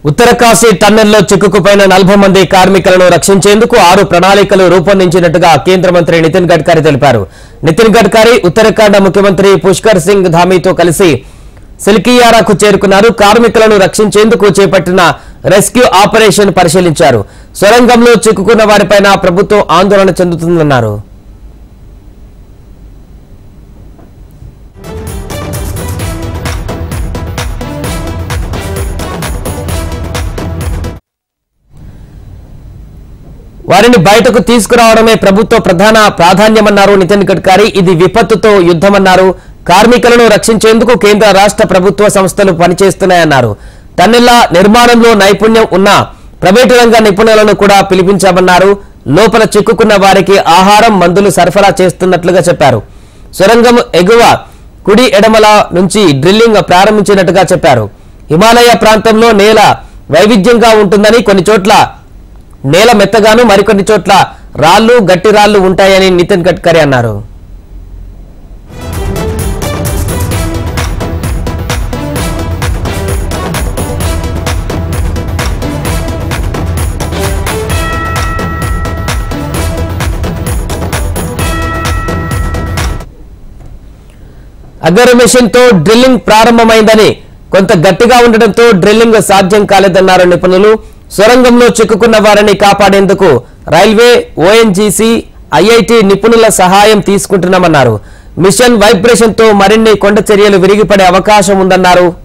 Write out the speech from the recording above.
ఉత్తరకాశీ టన్నెల్లో చిక్కుకుపోయిన నలభై మంది కార్మికులను రక్షించేందుకు ఆరు ప్రణాళికలు రూపొందించినట్టుగా కేంద్ర మంత్రి నితిన్ గడ్కరీ తెలిపారు నితిన్ గడ్కరీ ఉత్తరాఖండ్ ముఖ్యమంత్రి పుష్కర్ సింగ్ ధామీతో కలిసి సిల్కియారాకు చేరుకున్నారు కార్మికులను రక్షించేందుకు చేపట్టిన రెస్క్యూ ఆపరేషన్ పరిశీలించారు సొరంగంలో చిక్కుకున్న వారిపైన ప్రభుత్వం ఆందోళన చెందుతుందన్నారు వారిని బయటకు తీసుకురావడమే ప్రభుత్వ ప్రధాన ప్రాధాన్యమన్నారు నితిన్ గడ్కరీ ఇది విపత్తుతో యుద్ధమన్నారు కార్మికులను రక్షించేందుకు కేంద్ర రాష్ట్ర ప్రభుత్వ సంస్థలు పనిచేస్తున్నాయన్నారు టన్నెళ్ల నిర్మాణంలో నైపుణ్యం ఉన్న ప్రైవేటు రంగ నిపుణులను కూడా పిలిపించామన్నారు లోపల చిక్కుకున్న వారికి ఆహారం మందులు సరఫరా చేస్తున్నట్లుగా చెప్పారు సొరంగం ఎగువ కుడి ఎడమల నుంచి డ్రిల్లింగ్ ప్రారంభించినట్టుగా చెప్పారు హిమాలయ ప్రాంతంలో నేల వైవిధ్యంగా ఉంటుందని కొన్ని చోట్ల నేల మెత్తగాను మరికొన్ని చోట్ల రాళ్లు గట్టి రాళ్లు ఉంటాయని నితిన్ గడ్కరీ అన్నారు అగర్ మెషిన్ తో డ్రిల్లింగ్ ప్రారంభమైందని కొంత గట్టిగా ఉండడంతో డ్రిల్లింగ్ సాధ్యం కాలేదన్నారు నిపుణులు సొరంగంలో చిక్కుకున్న వారిని కాపాడేందుకు రైల్వే ఓఎన్జీసీ ఐఐటి నిపుణుల సహాయం తీసుకుంటున్నామన్నారు మిషన్ వైబ్రేషన్ తో మరిన్ని కొండ చర్యలు విరిగిపడే అవకాశం ఉందన్నారు